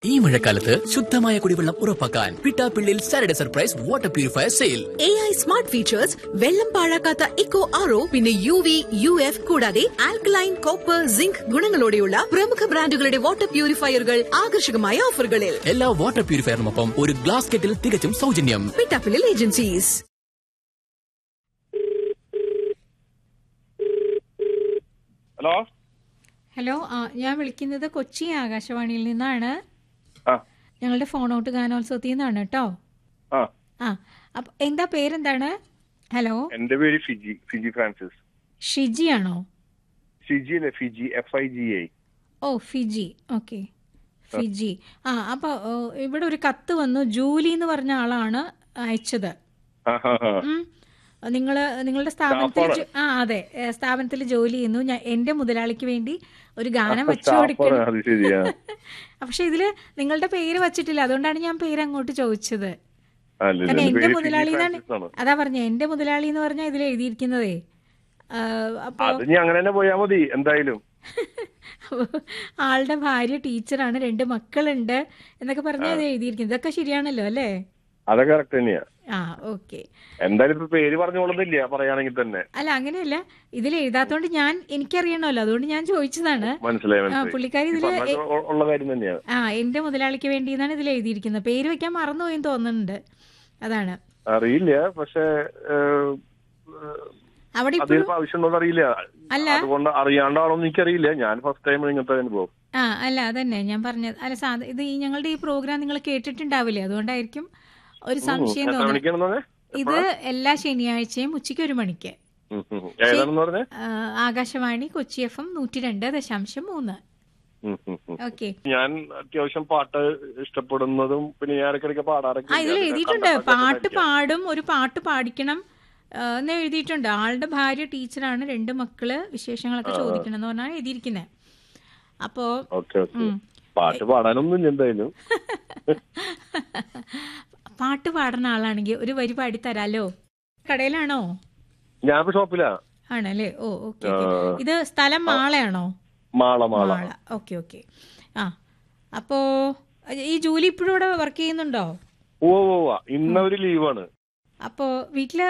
ഈ മഴക്കാലത്ത് ശുദ്ധമായ കുടിവെള്ളം ഉറപ്പാക്കാൻ പിട്ടാപ്പിള്ളിൽ Saturday surprise water purifier sale A I smart features വെള്ളം പാഴാക്കാത്ത ഇക്കോ ആറോ പിന്നെ യു വി യു എഫ് കൂടാതെ ആൽക്കലൈൻ കോപ്പർ സിങ്ക് ഗുണങ്ങളോടെയുള്ള പ്രമുഖ ബ്രാൻഡുകളുടെ വാട്ടർ പ്യൂരിഫയറുകൾ ആകർഷകമായ ഓഫറുകളിൽ എല്ലാ വാട്ടർ പ്യൂരിഫയറിനൊപ്പം ഒരു ഗ്ലാസ് കെറ്റിൽ തികച്ചും സൗജന്യം പിട്ടാപ്പിളിൽ ഏജൻസീസ് ഹലോ ഹലോ ആ, ഞാൻ വിളിക്കുന്നത് കൊച്ചി ആകാശവാണിയിൽ നിന്നാണ് ആ ഞങ്ങളുടെ ഫോൺ ഔട്ട് ഗാനോത്സവത്തിൽ നിന്നാണ് കേട്ടോ ആ ആ അപ്പൊ എന്താ പേരെന്താണ് ഹലോ എന്റെ പേര് ഫിജി ഫിജി ഫ്രാൻസിസ് ഷിജി ആണോ ഫിജി അല്ലേ Fiji F I G I ഓ ഫിജി ഓക്കെ ഫിജി ആ അപ്പൊ ഓ, ഇവിടെ ഒരു കത്ത് വന്നു ജൂലി എന്ന് പറഞ്ഞ ആളാണ് അയച്ചത് ഉം. നിങ്ങള് നിങ്ങളുടെ സ്ഥാപനത്തിൽ സ്റ്റാഫാണ്. ജോ- ആ അതെ സ്ഥാപനത്തിൽ ജോലി ചെയ്യുന്നു ഞാൻ എന്റെ മുതലാളിക്ക് വേണ്ടി ഒരു ഗാനം വെച്ചു സ്റ്റാഫാണ് കൊടുക്കണം അത് ശരിയാ പക്ഷെ ഇതില് നിങ്ങളുടെ പേര് വച്ചിട്ടില്ല അതുകൊണ്ടാണ് ഞാൻ പേര് അങ്ങോട്ട് ചോദിച്ചത് അല്ല കാരണം എന്റെ എന്റെ പേര് ഫിജി മുതലാളി എന്നാണ് ഫ്രാൻസിസ് ആണ് അതാ പറഞ്ഞ എന്റെ മുതലാളി എന്ന് പറഞ്ഞാൽ ഇതിൽ എഴുതിയിരിക്കുന്നതേ ആ, അപ്പൊ അത് നീ അങ്ങനെ തന്നെ പോയാ മതി എന്തായാലും ആളുടെ ഭാര്യ ടീച്ചറാണ് രണ്ട് മക്കളുണ്ട് എന്നൊക്കെ പറഞ്ഞാൽ ഇത് എഴുതിയിരിക്കുന്നത് ഇതൊക്കെ ശരിയാണല്ലോ അല്ലേ അതൊക്കെ കറക്റ്റ് തന്നെയാ ആ ഓക്കെ എന്തായാലും ഇപ്പൊ പേര് പറഞ്ഞോളുന്നില്ല പറയുകയാണെങ്കിൽ തന്നെ അല്ല അങ്ങനെയല്ല ഇതിൽ എഴുതാത്തോണ്ട് ഞാൻ എനിക്കറിയണമല്ലോ അതുകൊണ്ട് ഞാൻ ചോദിച്ചതാണ് മനസ്സിലായി ആ മനസ്സിലായി പുള്ളിക്കാരി ഈ ഇതില് പറഞ്ഞ ഉ- ഉള്ള കാര്യം തന്നെയാണ് ആ എന്റെ മുതലാളിക്ക് വേണ്ടി എന്നാണ് ഇതിൽ എഴുതിയിരിക്കുന്നത് പേര് വെക്കാൻ മറന്നുപോയെന്ന് തോന്നുന്നുണ്ട് അതാണ് അറിയില്ല പക്ഷെ അവിടെ അതിൽ ഇപ്പോഴും ആവശ്യമുണ്ടോ അറിയില്ല അല്ല. അതുകൊണ്ട് അറിയാണ്ടാണോ എനിക്കറിയില്ല ഞാൻ ഫസ്റ്റ് ടൈം ഇങ്ങനത്തെ അനുഭവം ആ അല്ല അതന്നെ ഞാൻ പറഞ്ഞത് അല്ല സാധ ഇത് ഈ ഞങ്ങളുടെ ഈ പ്രോഗ്രാം നിങ്ങൾ കേട്ടിട്ടുണ്ടാവില്ലേ അതുകൊണ്ടായിരിക്കും ഒരു സംശയം എത്ര തോന്നുന്നത് മണിക്കാണെന്ന് പറഞ്ഞേ ഇത് എല്ലാ ശനിയാഴ്ചയും ഉച്ചയ്ക്ക് ഒരു മണിക്ക് ഉം, ഉം, ഉം. ഏതാണെന്ന് പറഞ്ഞേ ആ, ആകാശവാണി കൊച്ചി എഫ് എം നൂറ്റി രണ്ട് ദശാംശം മൂന്ന് ഉം, ഉം, ഉം. ഓക്കെ ഞാൻ അത്യാവശ്യം പാട്ട് ഇഷ്ടപ്പെടുന്നതും പിന്നെ ഞാൻ ഇടയ്ക്കിടയ്ക്ക് പാടാറൊക്കെ ആ ഉണ്ട്. ഇതിൽ അതൊക്കെ എഴുതിയിട്ടുണ്ട് കണ്ടിട്ടൊക്കെ പാട്ട് ആയിരിക്കാം. പാടും ഒരു പാട്ട് പാടിക്കണം ആ, എന്ന് എഴുതിയിട്ടുണ്ട് ആളുടെ ഭാര്യ ടീച്ചറാണ് രണ്ട് മക്കള് വിശേഷങ്ങളൊക്കെ ചോദിക്കണം എന്ന് പറഞ്ഞാൽ എഴുതിയിരിക്കുന്നത് അപ്പോ ഓക്കെ ഓക്കെ പാട്ട് പാടാനൊന്നുമില്ല എന്തായാലും പാട്ട് പാടുന്ന ആളാണെങ്കിൽ ഒരു വരി പാടി തരാലോ കടയിലാണോ ഞാൻ ഇപ്പൊ ഷോപ്പിലാ ആണല്ലേ ഓ ഓക്കെ ആ. ഇത് സ്ഥലം മാളയാണോ മാള മാള മാള ഓക്കെ ഓക്കെ ആ അപ്പോ ഈ ജോലി ഇപ്പോഴും ഇവിടെ വർക്ക് ചെയ്യുന്നുണ്ടോ ഓ ഓ ഇന്നൊരു ലീവാണ് അപ്പോ വീട്ടില്